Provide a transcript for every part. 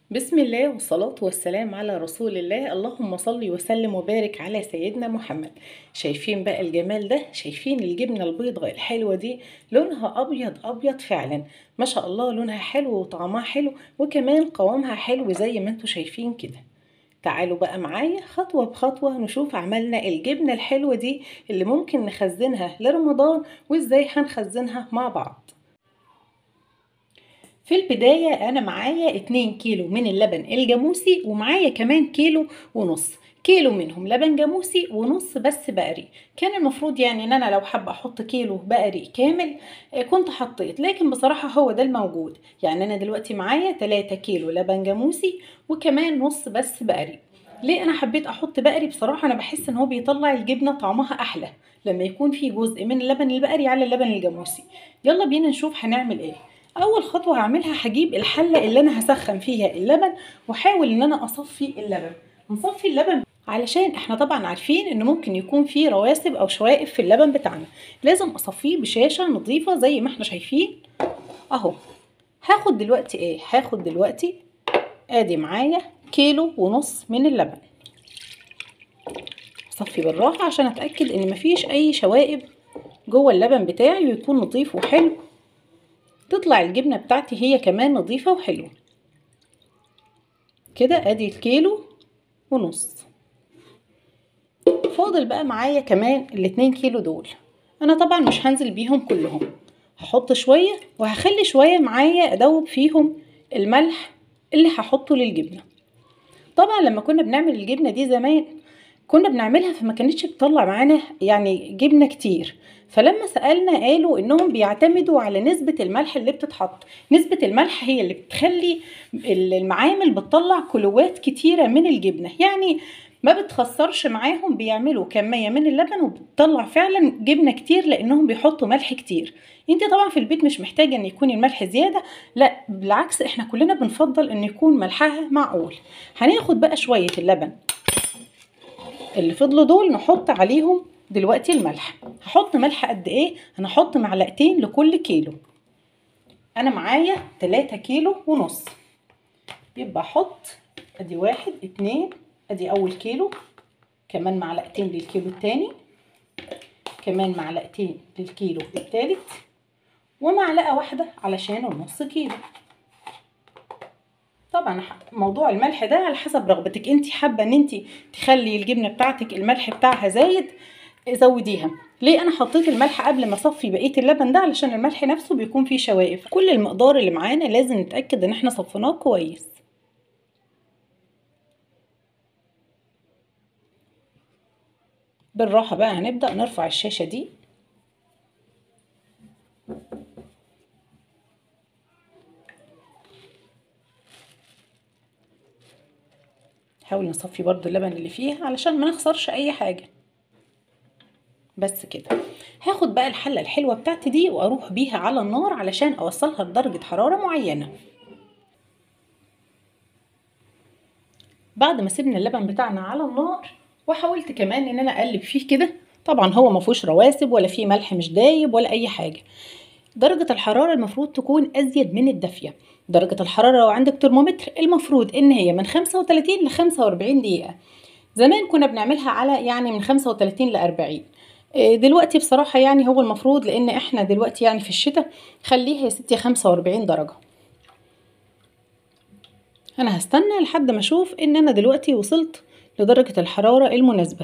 بسم الله والصلاة والسلام على رسول الله اللهم صل وسلم وبارك على سيدنا محمد شايفين بقى الجمال ده شايفين الجبنة البيضاء الحلوة دي لونها أبيض أبيض فعلا ما شاء الله لونها حلو وطعمها حلو وكمان قوامها حلو زي ما انتوا شايفين كده تعالوا بقى معايا خطوة بخطوة نشوف عملنا الجبنة الحلوة دي اللي ممكن نخزنها لرمضان وازاي هنخزنها مع بعض في البداية أنا معايا 2 كيلو من اللبن الجاموسي ومعايا كمان كيلو ونص كيلو منهم لبن جاموسي ونص بس بقري كان المفروض يعني ان انا لو حابه احط كيلو بقري كامل كنت حطيت لكن بصراحه هو ده الموجود يعني انا دلوقتي معايا 3 كيلو لبن جاموسي وكمان نص بس بقري ليه انا حبيت احط بقري بصراحه انا بحس ان هو بيطلع الجبنه طعمها احلى لما يكون في جزء من اللبن البقري على اللبن الجاموسي يلا بينا نشوف هنعمل ايه اول خطوه هعملها هجيب الحله اللي انا هسخن فيها اللبن واحاول ان انا اصفي اللبن نصفي اللبن علشان احنا طبعا عارفين ان ممكن يكون في رواسب او شوائب في اللبن بتاعنا لازم اصفيه بشاشه نظيفه زي ما احنا شايفين اهو هاخد دلوقتي ايه هاخد دلوقتي ادي معايا كيلو ونص من اللبن اصفي بالراحه عشان اتاكد ان مفيش اي شوائب جوه اللبن بتاعي ويكون نظيف وحلو تطلع الجبنه بتاعتي هي كمان نظيفه وحلوه كده ادي الكيلو ونص فاضل بقى معايا كمان الاتنين كيلو دول انا طبعا مش هنزل بيهم كلهم هحط شويه وهخلي شويه معايا ادوب فيهم الملح اللي هحطه للجبنه طبعا لما كنا بنعمل الجبنه دي زمان كنا بنعملها فما كانتش بتطلع معانا يعني جبنه كتير فلما سالنا قالوا انهم بيعتمدوا على نسبه الملح اللي بتتحط نسبه الملح هي اللي بتخلي المعامل بتطلع كيلوات كتيره من الجبنه يعني ما بتخسرش معاهم بيعملوا كمية من اللبن وبتطلع فعلا جبنة كتير لانهم بيحطوا ملح كتير انت طبعا في البيت مش محتاجة ان يكون الملح زيادة لا بالعكس احنا كلنا بنفضل ان يكون ملحها معقول هناخد بقى شوية اللبن اللي فضلوا دول نحط عليهم دلوقتي الملح هحط ملح قد ايه انا هحط معلقتين لكل كيلو انا معايا 3 كيلو ونص يبقى احط ادي واحد اتنين ادي اول كيلو كمان معلقتين للكيلو التاني كمان معلقتين للكيلو التالت ومعلقه واحده علشان النص كيلو طبعا موضوع الملح ده على حسب رغبتك انت حابه ان انت تخلي الجبنه بتاعتك الملح بتاعها زايد زوديها ليه انا حطيت الملح قبل ما اصفي بقيه اللبن ده علشان الملح نفسه بيكون فيه شوائب كل المقدار اللي معانا لازم نتاكد ان احنا صفيناه كويس بالراحه بقى هنبدا نرفع الشاشه دي نحاول نصفي برضو اللبن اللي فيها علشان ما نخسرش اي حاجه بس كده هاخد بقى الحله الحلوه بتاعتي دي واروح بيها على النار علشان اوصلها لدرجه حراره معينه بعد ما سيبنا اللبن بتاعنا على النار وحاولت كمان ان انا اقلب فيه كده طبعا هو ما فيهوش رواسب ولا فيه ملح مش دايب ولا اي حاجه درجة الحرارة المفروض تكون أزيد من الدافية درجة الحرارة لو عندك ترمومتر المفروض إن هي من 35 ل 45 دقيقة زمان كنا بنعملها على يعني من 35 ل 40 دلوقتي بصراحة يعني هو المفروض لأن إحنا دلوقتي يعني في الشتاء خليها يا ستي 45 درجة أنا هستنى لحد ما أشوف إن أنا دلوقتي وصلت لدرجة الحرارة المناسبة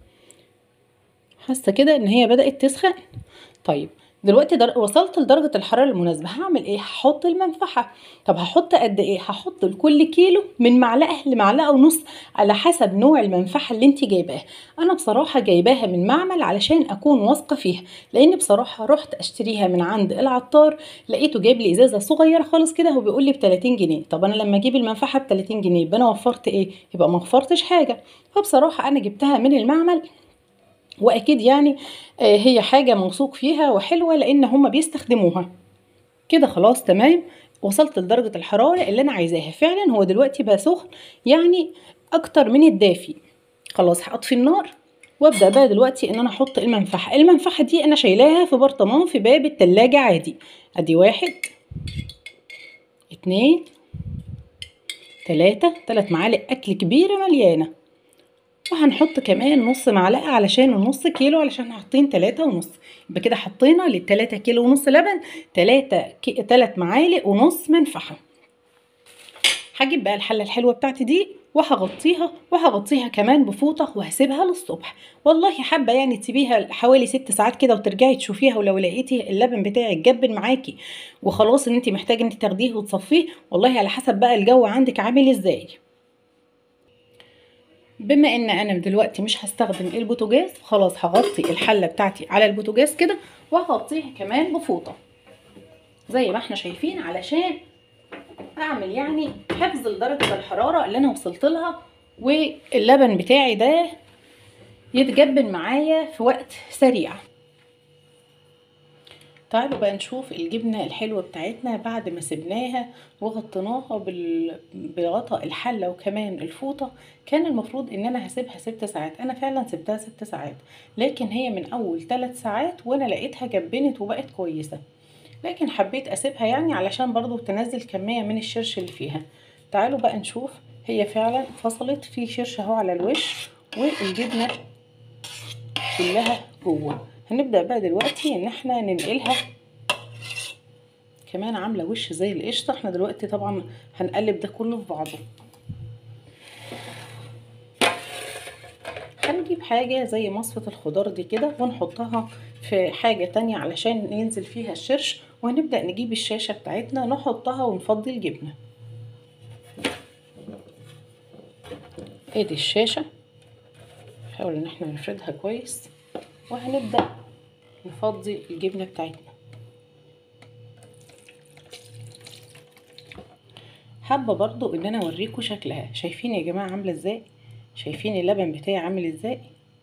حاسة كده إن هي بدأت تسخن طيب دلوقتي در... وصلت لدرجة الحرارة المناسبة هعمل ايه هحط المنفحة طب هحط قد ايه هحط لكل كيلو من معلقة لمعلقة ونص على حسب نوع المنفحة اللي انت جايباها انا بصراحة جايباها من معمل علشان اكون واثقة فيها لان بصراحة رحت اشتريها من عند العطار لقيته جايب لي ازازة صغيرة خالص كده هو بيقول لي ب 30 جنيه طب انا لما اجيب المنفحة ب 30 جنيه يبقى انا وفرت ايه يبقى ما وفرتش حاجة فبصراحة انا جبتها من المعمل واكيد يعني هي حاجه موثوق فيها وحلوه لان هم بيستخدموها كده خلاص تمام وصلت لدرجه الحراره اللي انا عايزاها فعلا هو دلوقتي بقى سخن يعني اكتر من الدافي خلاص هطفي النار وابدا بقى دلوقتي ان انا احط المنفحه المنفحه دي انا شايلاها في برطمان في باب التلاجة عادي ادي واحد اتنين تلاتة تلات معالق اكل كبيرة مليانة وهنحط كمان نص معلقة علشان النص كيلو علشان حاطين تلاتة ونص يبقى كده حطينا للتلاتة كيلو ونص لبن تلاتة كي... تلات معالق ونص منفعة هجيب بقى الحلة الحلوة بتاعتي دي وهغطيها وهغطيها كمان بفوطة وهسيبها للصبح والله حابة يعني تسيبيها حوالي ست ساعات كده وترجعي تشوفيها ولو لقيتي اللبن بتاعك جبن معاكي وخلاص ان انت محتاجة انت تاخديه وتصفيه والله على حسب بقى الجو عندك عامل ازاي بما ان انا دلوقتي مش هستخدم البوتاجاز خلاص هغطي الحله بتاعتي على البوتاجاز كده وهغطيها كمان بفوطه زي ما احنا شايفين علشان اعمل يعني حفظ لدرجه الحراره اللي انا وصلت لها واللبن بتاعي ده يتجبن معايا في وقت سريع تعالوا بقى نشوف الجبنة الحلوة بتاعتنا بعد ما سبناها وغطيناها بال... بغطاء الحلة وكمان الفوطة كان المفروض ان انا هسيبها ست ساعات انا فعلا سبتها ست ساعات لكن هي من اول ثلاث ساعات وانا لقيتها جبنت وبقت كويسة لكن حبيت اسيبها يعني علشان برضو تنزل كمية من الشرش اللي فيها تعالوا بقى نشوف هي فعلا فصلت في شرش اهو على الوش والجبنة كلها جوه هنبدأ بقى دلوقتي ان احنا ننقلها كمان عاملة وش زي القشطة احنا دلوقتي طبعا هنقلب ده كله في بعضه هنجيب حاجة زي مصفة الخضار دي كده ونحطها في حاجة تانية علشان ينزل فيها الشرش وهنبدأ نجيب الشاشة بتاعتنا نحطها ونفضي الجبنة ادي الشاشة نحاول ان احنا نفردها كويس وهنبدأ نفضي الجبنة بتاعتنا حابة برضو ان انا اوريكم شكلها شايفين يا جماعة عاملة ازاي شايفين اللبن بتاعي عامل ازاي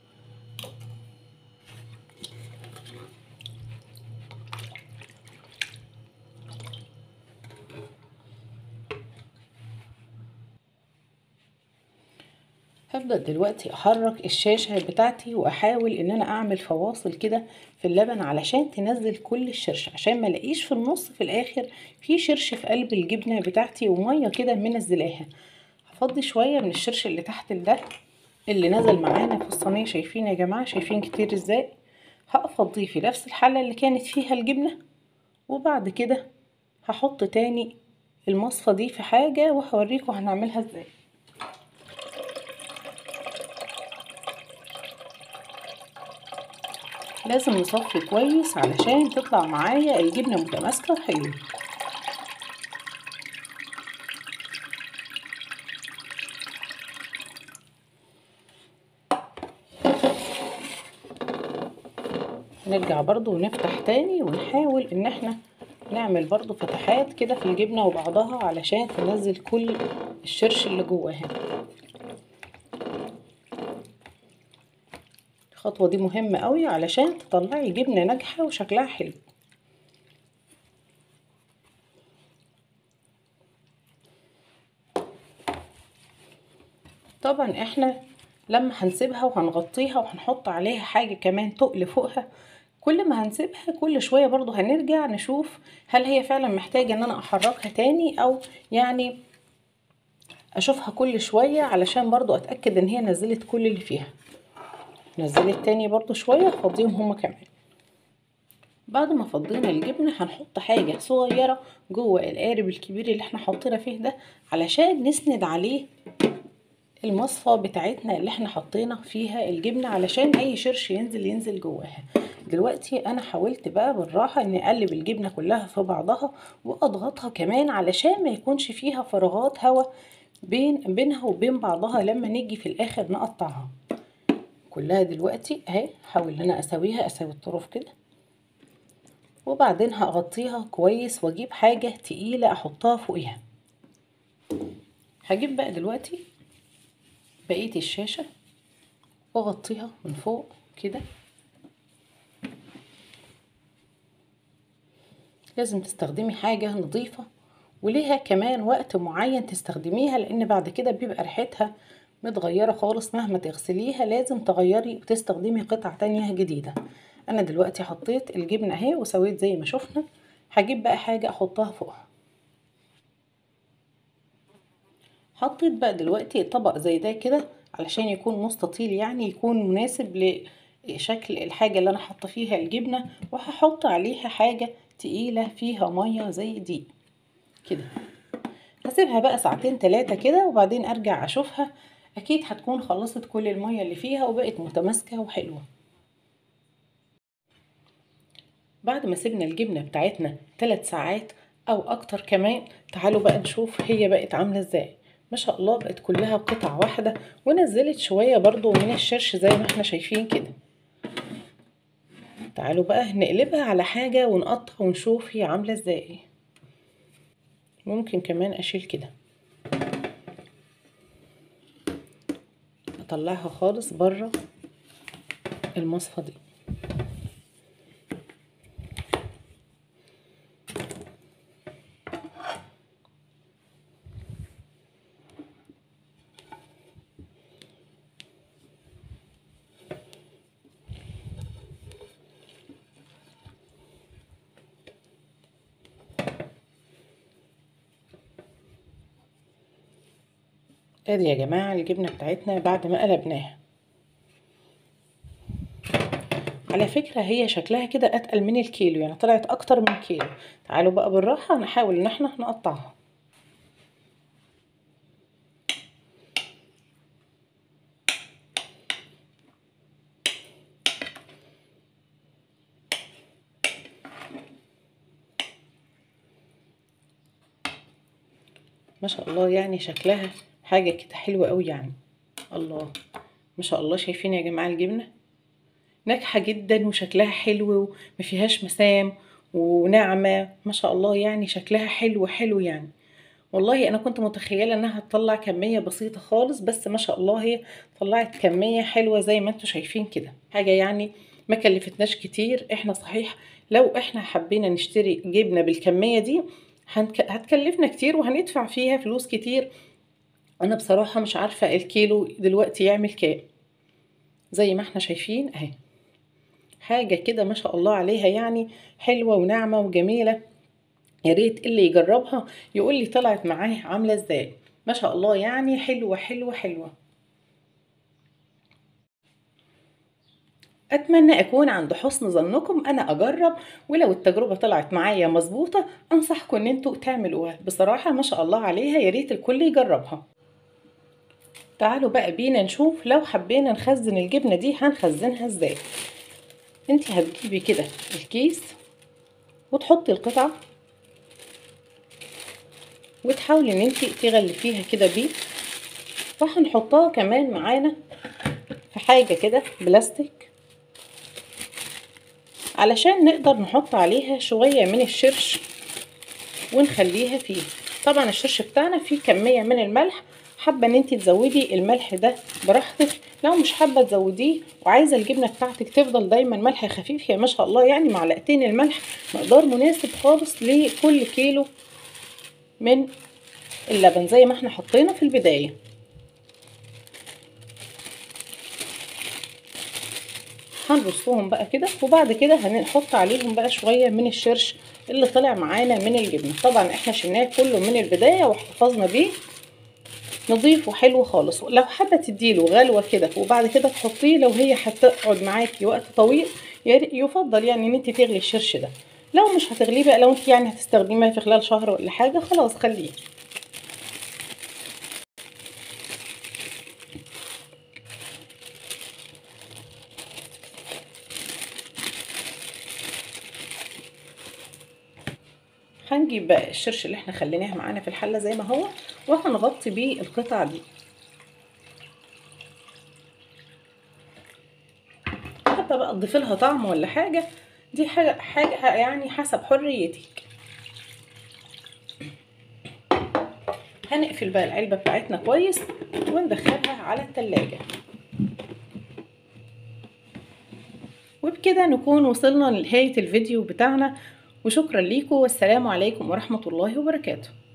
هبدأ دلوقتي احرك الشاشة بتاعتي واحاول ان انا اعمل فواصل كده في اللبن علشان تنزل كل الشرش عشان ما الاقيش في النص في الاخر في شرش في قلب الجبنة بتاعتي ومية كده منزلاها هفضي شوية من الشرش اللي تحت ده اللي نزل معانا في الصينية شايفين يا جماعة شايفين كتير ازاي هفضيه في نفس الحلة اللي كانت فيها الجبنة وبعد كده هحط تاني المصفى دي في حاجة وهوريكم هنعملها ازاي لازم نصفي كويس علشان تطلع معايا الجبنة متماسكة وحلوة نرجع برضو ونفتح تاني ونحاول ان احنا نعمل برضو فتحات كده في الجبنة وبعضها علشان تنزل كل الشرش اللي جواها الخطوة دي مهمة قوي علشان تطلعي جبنة ناجحة وشكلها حلو طبعا احنا لما هنسيبها وهنغطيها وهنحط عليها حاجة كمان تقل فوقها كل ما هنسيبها كل شوية برضو هنرجع نشوف هل هي فعلا محتاجة ان انا احركها تاني او يعني اشوفها كل شوية علشان برضو اتأكد ان هي نزلت كل اللي فيها نزلت تاني برضو شوية فضيهم هما كمان بعد ما فضينا الجبنة هنحط حاجة صغيرة جوه القارب الكبير اللي احنا حطينا فيه ده علشان نسند عليه المصفى بتاعتنا اللي احنا حطينا فيها الجبنة علشان اي شرش ينزل ينزل جواها دلوقتي انا حاولت بقى بالراحة اني اقلب الجبنة كلها في بعضها واضغطها كمان علشان ما يكونش فيها فراغات هواء بين بينها وبين بعضها لما نيجي في الاخر نقطعها كلها دلوقتي اهي حاول ان انا اسويها اسوي الطرف كده وبعدين هغطيها كويس واجيب حاجة تقيلة احطها فوقيها هجيب بقى دلوقتي بقية الشاشة واغطيها من فوق كده لازم تستخدمي حاجة نظيفة وليها كمان وقت معين تستخدميها لان بعد كده بيبقى ريحتها متغيرة خالص مهما تغسليها لازم تغيري وتستخدمي قطع تانية جديدة انا دلوقتي حطيت الجبنة اهي وسويت زي ما شفنا هجيب بقى حاجة احطها فوقها حطيت بقى دلوقتي طبق زي ده كده علشان يكون مستطيل يعني يكون مناسب لشكل الحاجة اللي انا حاطه فيها الجبنة وهحط عليها حاجة تقيلة فيها مية زي دي كده هسيبها بقى ساعتين تلاتة كده وبعدين ارجع اشوفها اكيد هتكون خلصت كل المية اللي فيها وبقت متماسكة وحلوة بعد ما سيبنا الجبنة بتاعتنا ثلاث ساعات او اكتر كمان تعالوا بقى نشوف هي بقت عاملة ازاي ما شاء الله بقت كلها قطع واحدة ونزلت شوية برضو من الشرش زي ما احنا شايفين كده تعالوا بقى نقلبها على حاجة ونقطع ونشوف هي عاملة ازاي ممكن كمان اشيل كده اطلعها خالص بره المصفى دي ادي يا جماعة الجبنة بتاعتنا بعد ما قلبناها على فكرة هي شكلها كده اتقل من الكيلو يعني طلعت اكتر من كيلو تعالوا بقى بالراحة نحاول ان احنا نقطعها ما شاء الله يعني شكلها حاجة كده حلوة قوي يعني الله ما شاء الله شايفين يا جماعة الجبنة ناجحة جدا وشكلها حلو وما فيهاش مسام وناعمة ما شاء الله يعني شكلها حلو حلو يعني والله انا كنت متخيلة انها هتطلع كمية بسيطة خالص بس ما شاء الله هي طلعت كمية حلوة زي ما انتم شايفين كده حاجة يعني ما كلفتناش كتير احنا صحيح لو احنا حبينا نشتري جبنة بالكمية دي هتكلفنا كتير وهندفع فيها فلوس كتير انا بصراحة مش عارفة الكيلو دلوقتي يعمل كام زي ما احنا شايفين اهي حاجة كده ما شاء الله عليها يعني حلوة وناعمة وجميلة يا ريت اللي يجربها يقول لي طلعت معاه عاملة ازاي ما شاء الله يعني حلوة حلوة حلوة اتمنى اكون عند حسن ظنكم انا اجرب ولو التجربه طلعت معايا مظبوطه انصحكم ان انتوا تعملوها بصراحه ما شاء الله عليها يا ريت الكل يجربها تعالوا بقى بينا نشوف لو حبينا نخزن الجبنه دي هنخزنها ازاي انت هتجيبي كده الكيس وتحطي القطعه وتحاولي ان انت تغلفيها كده بيه وهنحطها كمان معانا في حاجه كده بلاستيك علشان نقدر نحط عليها شوية من الشرش ونخليها فيه طبعا الشرش بتاعنا فيه كمية من الملح حابة ان انت تزودي الملح ده براحتك لو مش حابة تزوديه وعايزة الجبنة بتاعتك تفضل دايما ملح خفيف هي ما شاء الله يعني معلقتين الملح مقدار مناسب خالص لكل كيلو من اللبن زي ما احنا حطينا في البداية هنرصهم بقى كده وبعد كده هنحط عليهم بقى شوية من الشرش اللي طلع معانا من الجبنة طبعا احنا شلناه كله من البداية واحتفظنا بيه نضيف وحلو خالص لو حابة تديله غلوة كده وبعد كده تحطيه لو هي هتقعد معاكي وقت طويل يفضل يعني ان انت تغلي الشرش ده لو مش هتغليه بقى لو انت يعني هتستخدميها في خلال شهر ولا حاجة خلاص خليه هنجيب بقى الشرش اللي احنا خليناه معانا في الحلة زي ما هو وهنغطي بيه القطع دي حتى بقى تضيفي لها طعم ولا حاجة دي حاجة حاجة يعني حسب حريتك هنقفل بقى العلبة بتاعتنا كويس وندخلها على التلاجة وبكده نكون وصلنا لنهاية الفيديو بتاعنا وشكرا ليكم والسلام عليكم ورحمة الله وبركاته